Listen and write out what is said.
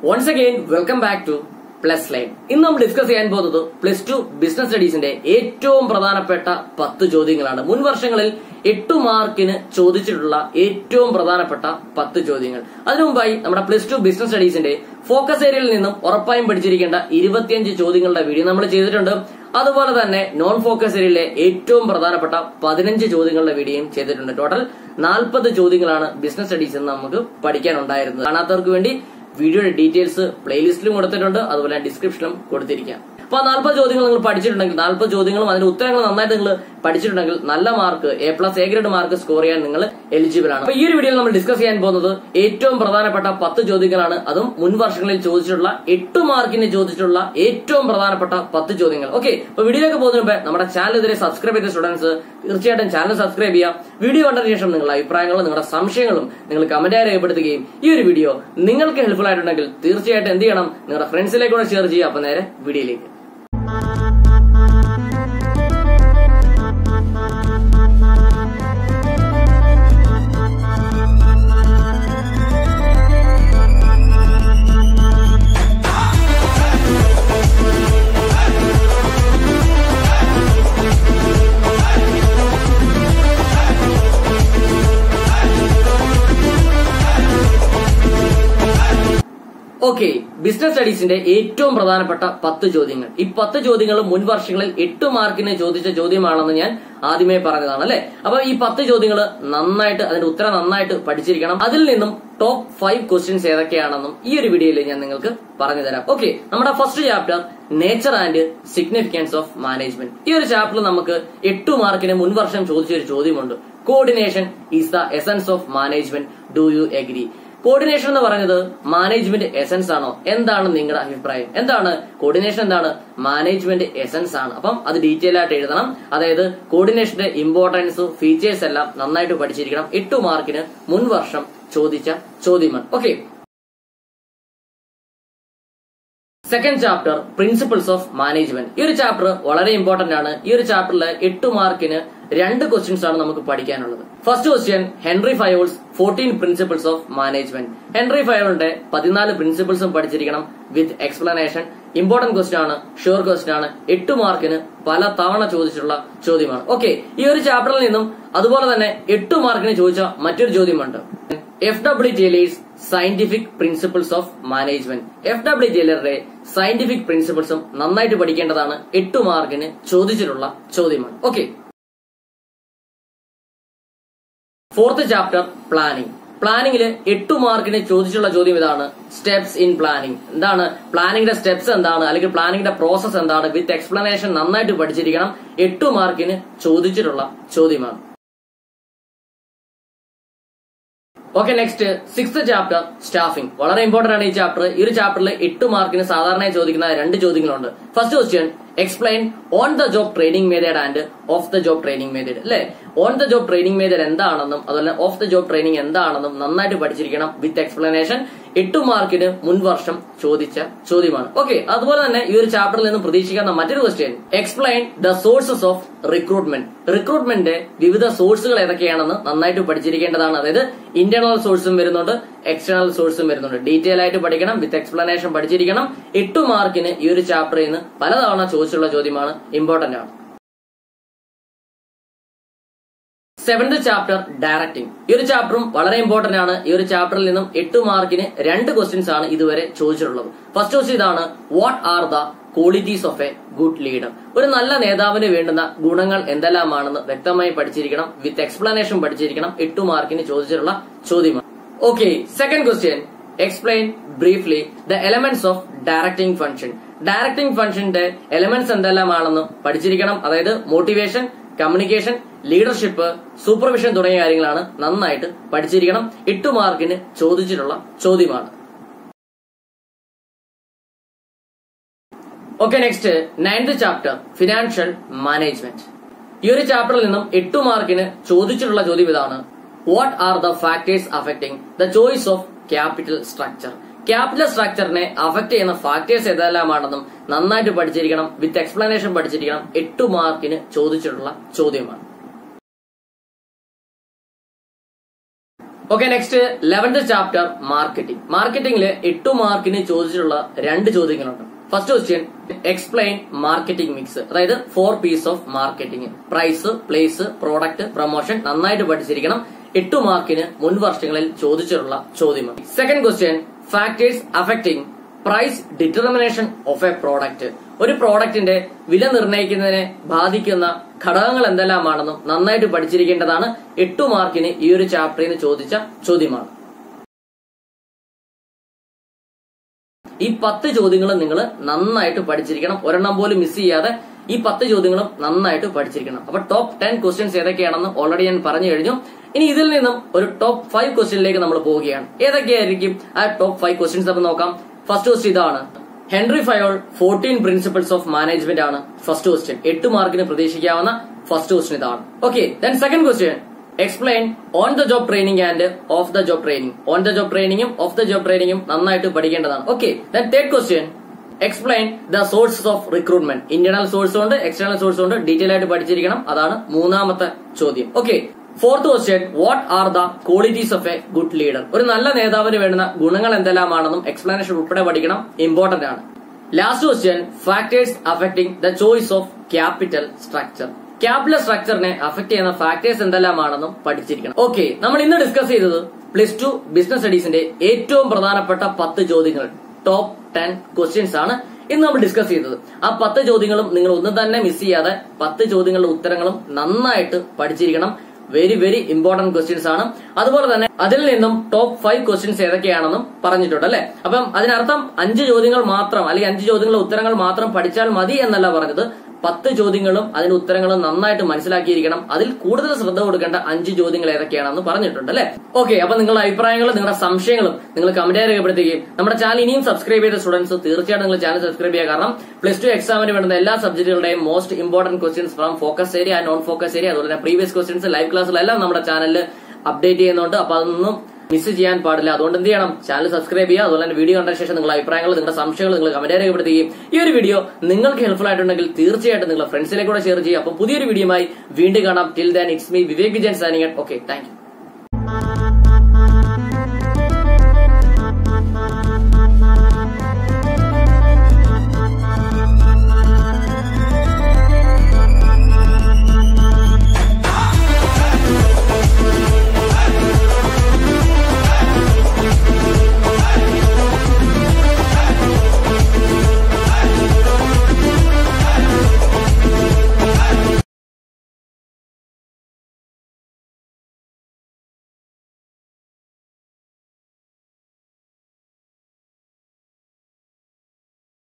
once again welcome back to plus line ഇന്ന് നമ്മൾ discuss ചെയ്യാൻ പോകുന്നത് പ്ലസ് ടു ബിസിനസ് സ്റ്റഡീസിന്റെ ഏറ്റവും പ്രധാനപ്പെട്ട പത്ത് ചോദ്യങ്ങളാണ് മുൻ വർഷങ്ങളിൽ എട്ടു മാർക്കിന് ചോദിച്ചിട്ടുള്ള ഏറ്റവും പ്രധാനപ്പെട്ട പത്ത് ചോദ്യങ്ങൾ അതിനു മുമ്പായി നമ്മുടെ പ്ലസ് ടു ബിസിനസ് സ്റ്റഡീസിന്റെ ഫോക്കസ് ഏരിയയിൽ നിന്നും ഉറപ്പായും പഠിച്ചിരിക്കേണ്ട ഇരുപത്തിയഞ്ച് ചോദ്യങ്ങളുടെ വീഡിയോ നമ്മൾ ചെയ്തിട്ടുണ്ട് അതുപോലെ തന്നെ നോൺ ഫോക്കസ് ഏരിയയിലെ ഏറ്റവും പ്രധാനപ്പെട്ട പതിനഞ്ച് ചോദ്യങ്ങളുടെ വീഡിയോയും ചെയ്തിട്ടുണ്ട് ടോട്ടൽ നാൽപ്പത് ചോദ്യങ്ങളാണ് ബിസിനസ് സ്റ്റഡീസ് എന്ന് നമുക്ക് പഠിക്കാനുണ്ടായിരുന്നത് കാണാത്തവർക്ക് വേണ്ടി വീഡിയോയുടെ ഡീറ്റെയിൽസ് പ്ലേലിസ്റ്റിലും കൊടുത്തിട്ടുണ്ട് അതുപോലെ ഡിസ്ക്രിപ്ഷനിലും കൊടുത്തിരിക്കാം അപ്പൊ ആ നാൽപ്പത് ചോദ്യങ്ങൾ നിങ്ങൾ പഠിച്ചിട്ടുണ്ടെങ്കിൽ നാൽപ്പത് ചോദ്യങ്ങളും അതിന്റെ ഉത്തരങ്ങൾ നന്നായിട്ട് നിങ്ങൾ പഠിച്ചിട്ടുണ്ടെങ്കിൽ നല്ല mark A plus A grade mark score ചെയ്യാൻ നിങ്ങൾ എലിജിബിൾ ആണ് അപ്പൊ ഈ ഒരു വീഡിയോയിൽ നമ്മൾ ഡിസ്കസ് ചെയ്യാൻ പോകുന്നത് ഏറ്റവും പ്രധാനപ്പെട്ട പത്ത് ചോദ്യങ്ങളാണ് അതും മുൻ വർഷങ്ങളിൽ ചോദിച്ചിട്ടുള്ള എട്ട് മാർക്കിന് ചോദിച്ചിട്ടുള്ള ഏറ്റവും പ്രധാനപ്പെട്ട പത്ത് ചോദ്യങ്ങൾ ഓക്കെ അപ്പൊ വീഡിയോയിലേക്ക് പോകുന്നതിന് മുമ്പ് നമ്മുടെ ചാനൽ ഇതുവരെ സബ്സ്ക്രൈബ് ചെയ്ത സ്റ്റുഡൻസ് തീർച്ചയായിട്ടും ചാനൽ സബ്സ്ക്രൈബ് ചെയ്യുക വീഡിയോ കണ്ടതിന് ശേഷം നിങ്ങളുടെ അഭിപ്രായങ്ങളും നിങ്ങളുടെ സംശയങ്ങളും നിങ്ങൾ കമന്റായി രേഖപ്പെടുത്തുകയും ഈ ഒരു വീഡിയോ നിങ്ങൾക്ക് ഹെൽപ്ഫുൾ ആയിട്ടുണ്ടെങ്കിൽ തീർച്ചയായിട്ടും എന്ത് ചെയ്യണം നിങ്ങളുടെ ഫ്രണ്ട്സിലേക്ക് കൂടെ ഷെയർ ചെയ്യുക അപ്പൊ നേരെ വീഡിയോയിലേക്ക് ഓക്കെ ബിസിനസ് സ്റ്റഡീസിന്റെ ഏറ്റവും പ്രധാനപ്പെട്ട പത്ത് ചോദ്യങ്ങൾ ഈ പത്ത് ചോദ്യങ്ങൾ മുൻ വർഷങ്ങളിൽ എട്ട് മാർക്കിന് ചോദിച്ച ചോദ്യമാണെന്ന് ഞാൻ ആദ്യമേ പറഞ്ഞതാണ് അല്ലെ അപ്പൊ ഈ പത്ത് ചോദ്യങ്ങൾ നന്നായിട്ട് അതിന്റെ ഉത്തരം നന്നായിട്ട് പഠിച്ചിരിക്കണം അതിൽ നിന്നും ടോപ്പ് ഫൈവ് ക്വസ്റ്റ്യൻസ് ഏതൊക്കെയാണെന്നും ഈ ഒരു വീഡിയോയിൽ ഞാൻ നിങ്ങൾക്ക് പറഞ്ഞു തരാം ഓക്കെ നമ്മുടെ first chapter nature and significance of management ഈ ഒരു ചാപ്റ്ററിൽ നമുക്ക് എട്ട് മാർക്കിന് മുൻ വർഷം ചോദിച്ച ഒരു ചോദ്യമുണ്ട് coordination is the essence of management do you agree coordination എന്ന് പറയുന്നത് മാനേജ്മെന്റ് എസൻസ് ആണോ എന്താണ് നിങ്ങളുടെ അഭിപ്രായം എന്താണ് കോർഡിനേഷൻ എന്താണ് മാനേജ്മെന്റ് എസൻസ് ആണ് അപ്പം അത് ഡീറ്റെയിൽ ആയിട്ട് എഴുതണം അതായത് കോർഡിനേഷന്റെ ഇമ്പോർട്ടൻസ് ഫീച്ചേഴ്സ് എല്ലാം നന്നായിട്ട് പഠിച്ചിരിക്കണം എട്ടു മാർക്കിന് മുൻ വർഷം ചോദിച്ച ചോദ്യമാണ് okay second chapter principles of management ഈ ഒരു ചാപ്റ്റർ വളരെ ഇമ്പോർട്ടന്റ് ആണ് ഈ ഒരു ചാപ്റ്ററിൽ എട്ട് മാർക്കിന് രണ്ട് ക്വസ്റ്റ്യൻസ് ആണ് നമുക്ക് പഠിക്കാനുള്ളത് first question Henri Fayol's fourteen principles of management Henri ഫയോളിന്റെ പതിനാല് പ്രിൻസിപ്പിൾസും പഠിച്ചിരിക്കണം വിത്ത് എക്സ്പ്ലനേഷൻ ഇമ്പോർട്ടന്റ് ക്വസ്റ്റ്യൻ ആണ് ഷുവർ ക്വസ്റ്റ്യൻ ആണ് എട്ട് മാർക്കിന് പല തവണ ചോദിച്ചിട്ടുള്ള ചോദ്യമാണ് ഓക്കെ ഈ ഒരു ചാപ്റ്ററിൽ നിന്നും അതുപോലെ തന്നെ എട്ട് മാർക്കിന് ചോദിച്ച മറ്റൊരു ചോദ്യമുണ്ട് F W Taylor's scientific principles of management F W ടൈലറുടെ സയന്റിഫിക് പ്രിൻസിപ്പിൾസും നന്നായിട്ട് പഠിക്കേണ്ടതാണ് എട്ട് മാർക്കിന് ചോദിച്ചിട്ടുള്ള ചോദ്യമാണ് ഓക്കെ ഫോർത്ത് ചാപ്റ്റർ പ്ലാനിംഗ് പ്ലാനിംഗിൽ എട്ടു മാർക്കിന് ചോദിച്ചുള്ള ചോദ്യം ഇതാണ് സ്റ്റെപ്സ് ഇൻ പ്ലാനിംഗ് എന്താണ് പ്ലാനിംഗിന്റെ സ്റ്റെപ്സ് എന്താണ് അല്ലെങ്കിൽ പ്ലാനിംഗിന്റെ പ്രോസസ് എന്താണ് വിത്ത് എക്സ്പ്ലനേഷൻ നന്നായിട്ട് പഠിച്ചിരിക്കണം എട്ടു മാർക്കിന് ചോദിച്ചിട്ടുള്ള ചോദ്യമാണ് okay next six chapter staffing വളരെ ഇമ്പോർട്ടന്റ് ആണ് ഈ ചാപ്റ്റർ ഈ ഒരു ചാപ്റ്ററിൽ എട്ട് മാർക്കിന് സാധാരണയായി ചോദിക്കുന്ന രണ്ട് ചോദ്യങ്ങളുണ്ട് first question explain on the job training method and off the job training method അല്ലെ on the job training method എന്താണെന്നും അതുപോലെ ഓഫ് ദ ജോബ് ട്രെയിനിങ് എന്താണെന്നും നന്നായിട്ട് പഠിച്ചിരിക്കണം വിത്ത് എക്സ്പ്ലനേഷൻ എട്ട് മാർക്കിന് മുൻ വർഷം ചോദിച്ച ചോദ്യമാണ് ഓക്കെ അതുപോലെ തന്നെ ഈ ഒരു ചാപ്റ്ററിൽ നിന്ന് പ്രതീക്ഷിക്കുന്ന മറ്റൊരു question explain the sources of recruitment recruitment വിവിധ സോഴ്സുകൾ ഏതൊക്കെയാണെന്ന് നന്നായിട്ട് പഠിച്ചിരിക്കേണ്ടതാണ് അതായത് ഇന്റേണൽ സോഴ്സും വരുന്നുണ്ട് എക്സ്റ്റേണൽ സോഴ്സും വരുന്നുണ്ട് ഡീറ്റെയിൽ ആയിട്ട് പഠിക്കണം വിത്ത് എക്സ്പ്ലനേഷൻ പഠിച്ചിരിക്കണം എട്ട് മാർക്കിന് ഈ ഒരു ചാപ്റ്ററിൽ നിന്ന് പലതവണ ചോദിച്ചുള്ള ചോദ്യമാണ് ഇമ്പോർട്ടന്റ് ആണ് സെവന്ത് ചാപ്റ്റർ ഡയറക്ടിംഗ് ഈ ഒരു ചാപ്റ്ററും വളരെ ഇമ്പോർട്ടന്റ് ആണ് ഈ ഒരു ചാപ്റ്ററിൽ നിന്നും എട്ട് മാർക്കിന് രണ്ട് ക്വസ്റ്റ്യൻസ് ആണ് ഇതുവരെ ചോദിച്ചിട്ടുള്ളത് ഫസ്റ്റ് ക്വസ്റ്റ്യൻ ഇതാണ് what are the qualities of a good leader ഒരു നല്ല നേതാവിന് വേണ്ടുന്ന ഗുണങ്ങൾ എന്തെല്ലാമാണെന്ന് വ്യക്തമായി പഠിച്ചിരിക്കണം വിത്ത് എക്സ്പ്ലനേഷൻ പഠിച്ചിരിക്കണം എട്ട് മാർക്കിന് ചോദിച്ചിട്ടുള്ള ചോദ്യമാണ് okay second question explain briefly the elements of directing function directing ഫംഗ്ഷന്റെ എലമെന്റ്സ് എന്തെല്ലാമാണെന്ന് പഠിച്ചിരിക്കണം അതായത് മോട്ടിവേഷൻ കമ്മ്യൂണിക്കേഷൻ ലീഡർഷിപ്പ് സൂപ്പർവിഷൻ തുടങ്ങിയ കാര്യങ്ങളാണ് നന്നായിട്ട് പഠിച്ചിരിക്കണം എട്ട് മാർക്കിന് ചോദിച്ചിട്ടുള്ള ചോദ്യമാണ് okay next ninth chapter financial management ഈ ഒരു ചാപ്റ്ററിൽ നിന്നും എട്ട് മാർക്കിന് ചോദിച്ചിട്ടുള്ള ചോദ്യം ഇതാണ് what are the factors affecting the choice of capital structure capital സ്ട്രക്ചറിനെ അഫക്ട് ചെയ്യുന്ന ഫാക്ടേഴ്സ് ഏതെല്ലാമാണെന്നും നന്നായിട്ട് പഠിച്ചിരിക്കണം വിത്ത് എക്സ്പ്ലനേഷൻ പഠിച്ചിരിക്കണം എട്ട് മാർക്കിന് ചോദിച്ചിട്ടുള്ള ചോദ്യമാണ് okay next eleventh chapter marketing മാർക്കറ്റിംഗിൽ എട്ട് മാർക്കിന് ചോദിച്ചിട്ടുള്ള രണ്ട് ചോദ്യങ്ങളുണ്ട് first question explain marketing mix അതായത് four Ps of marketing price place product promotion നന്നായിട്ട് പഠിച്ചിരിക്കണം എട്ട് മാർക്കിന് മുൻ വർഷങ്ങളിൽ ചോദിച്ചിട്ടുള്ള ചോദ്യമാണ് second question factors affecting price determination of a product ഒരു പ്രോഡക്റ്റിന്റെ വില നിർണ്ണയിക്കുന്നതിനെ ബാധിക്കുന്ന ഘടകങ്ങൾ എന്തെല്ലാമാണെന്നും നന്നായിട്ട് പഠിച്ചിരിക്കേണ്ടതാണ് എട്ടു മാർക്കിന് ഈ ഒരു ചാപ്റ്ററിൽ നിന്ന് ചോദിച്ച ചോദ്യമാണ് ഈ പത്ത് ചോദ്യങ്ങളും നിങ്ങൾ നന്നായിട്ട് പഠിച്ചിരിക്കണം ഒരെണ്ണം പോലും മിസ് ചെയ്യാതെ ഈ പത്ത് ചോദ്യങ്ങളും നന്നായിട്ട് പഠിച്ചിരിക്കണം അപ്പൊ ടോപ്പ് ടെൻ ക്വസ്റ്റ്യൻസ് ഏതൊക്കെയാണെന്ന് ഓൾറെഡി ഞാൻ പറഞ്ഞു കഴിഞ്ഞു ഇനി ഇതിൽ നിന്നും ഒരു ടോപ്പ് ഫൈവ് ക്വസ്റ്റ്യനിലേക്ക് നമ്മൾ പോവുകയാണ് ഏതൊക്കെയായിരിക്കും ആ ടോപ്പ് ഫൈവ് ക്വസ്റ്റ്യൻസ് നമുക്ക് നോക്കാം ഫസ്റ്റ് ക്വസ്റ്റ്യൻ ഇതാണ് Henri Fayol fourteen principles of management ആണ് ഫസ്റ്റ് ക്വസ്റ്റ്യൻ എട്ട് മാർക്കിന് പ്രതീക്ഷിക്കാവുന്ന ഫസ്റ്റ് ക്വസ്റ്റ്യൻ ഇതാണ് okay then second question explain on the job training and off the job training on the job ട്രെയിനിങ്ങും off the job ട്രെയിനിങ്ങും നന്നായിട്ട് പഠിക്കേണ്ടതാണ് okay then third question explain the sources of recruitment internal source ഉണ്ട് external source ഉണ്ട് detail ആയിട്ട് പഠിച്ചിരിക്കണം അതാണ് മൂന്നാമത്തെ ചോദ്യം okay fourth question what are the qualities of a good leader ഒരു നല്ല നേതാവിന് വേണ്ടുന്ന ഗുണങ്ങൾ എന്തെല്ലാമാണെന്നും എക്സ്പ്ലനേഷൻ ഉൾപ്പെടെ പഠിക്കണം ഇമ്പോർട്ടന്റ് ആണ് last question factors affecting the choice of capital structure capital സ്ട്രക്ചറിനെ അഫക്ട് ചെയ്യുന്ന ഫാക്ടേഴ്സ് എന്തെല്ലാമാണെന്നും പഠിച്ചിരിക്കണം ഓക്കെ നമ്മൾ ഇന്ന് ഡിസ്കസ് ചെയ്തത് പ്ലസ് ടു ബിസിനസ് സ്റ്റഡീസിന്റെ ഏറ്റവും പ്രധാനപ്പെട്ട പത്ത് ചോദ്യങ്ങൾ ടോപ്പ് ടെൻ ക്വസ്റ്റ്യൻസ് ആണ് ഇന്ന് നമ്മൾ ഡിസ്കസ് ചെയ്തത് ആ പത്ത് ചോദ്യങ്ങളും നിങ്ങൾ ഒന്നും തന്നെ മിസ് ചെയ്യാതെ പത്ത് ചോദ്യങ്ങളുടെ ഉത്തരങ്ങളും നന്നായിട്ട് പഠിച്ചിരിക്കണം വെരി വെരി ഇമ്പോർട്ടന്റ് ക്വസ്റ്റ്യൻസ് ആണ് അതുപോലെ തന്നെ അതിൽ നിന്നും ടോപ്പ് ഫൈവ് ക്വസ്റ്റ്യൻസ് ഏതൊക്കെയാണെന്നും പറഞ്ഞിട്ടുണ്ട് അല്ലെ അപ്പം അതിനർത്ഥം അഞ്ച് ചോദ്യങ്ങൾ മാത്രം അല്ലെങ്കിൽ അഞ്ച് ചോദ്യങ്ങളുടെ ഉത്തരങ്ങൾ മാത്രം പഠിച്ചാൽ മതി എന്നല്ല പറഞ്ഞത് പത്ത് ചോദ്യങ്ങളും അതിന്റെ ഉത്തരങ്ങളും നന്നായിട്ട് മനസ്സിലാക്കിയിരിക്കണം അതിൽ കൂടുതൽ ശ്രദ്ധ കൊടുക്കേണ്ട അഞ്ച് ചോദ്യങ്ങൾ ഏതൊക്കെയാണെന്ന് പറഞ്ഞിട്ടുണ്ട് അല്ലെ ഓക്കെ അപ്പൊ നിങ്ങളുടെ അഭിപ്രായങ്ങളും നിങ്ങളുടെ സംശയങ്ങളും നിങ്ങൾ കമന്റ് രേഖപ്പെടുത്തുകയും നമ്മുടെ ചാനൽ ഇനിയും സബ്സ്ക്രൈബ് ചെയ്ത സ്റ്റുഡൻസ് തീർച്ചയായിട്ടും നിങ്ങൾ ചാനൽ സബ്സ്ക്രൈബ് ചെയ്യുക കാരണം പ്ലസ് ടു എക്സാമിന് വേണ്ടുന്ന എല്ലാ സബ്ജക്റ്റുകളുടെയും most important questions from focus area and non focus area അതുപോലെ തന്നെ പ്രീവിയസ് ക്വസ്റ്റ്യൻസ് ലൈവ് ക്ലാസ്സിലെല്ലാം നമ്മുടെ ചാനലിൽ അപ്ഡേറ്റ് ചെയ്യുന്നുണ്ട് അപ്പൊ അതൊന്നും മിസ് ചെയ്യാൻ പാടില്ല അതുകൊണ്ട് എന്ത് ചെയ്യണം ചാനൽ സബ്സ്ക്രൈബ് ചെയ്യുക അതുപോലെ തന്നെ വീഡിയോ കണ്ട ശേഷം നിങ്ങളുടെ അഭിപ്രായങ്ങൾ നിങ്ങളുടെ സംശയങ്ങൾ നിങ്ങൾ കമന്റ് രേഖപ്പെടുത്തുകയും ഈ ഒരു വീഡിയോ നിങ്ങൾക്ക് ഹെൽപ്ഫുൾ ആയിട്ടുണ്ടെങ്കിൽ തീർച്ചയായിട്ടും നിങ്ങളുടെ ഫ്രണ്ട്സിലേക്ക് കൂടെ ഷെയർ ചെയ്യുക അപ്പോൾ പുതിയൊരു വീഡിയോയുമായി വീണ്ടും കാണാം till then it's me Vivek Vijayan signing okay thank U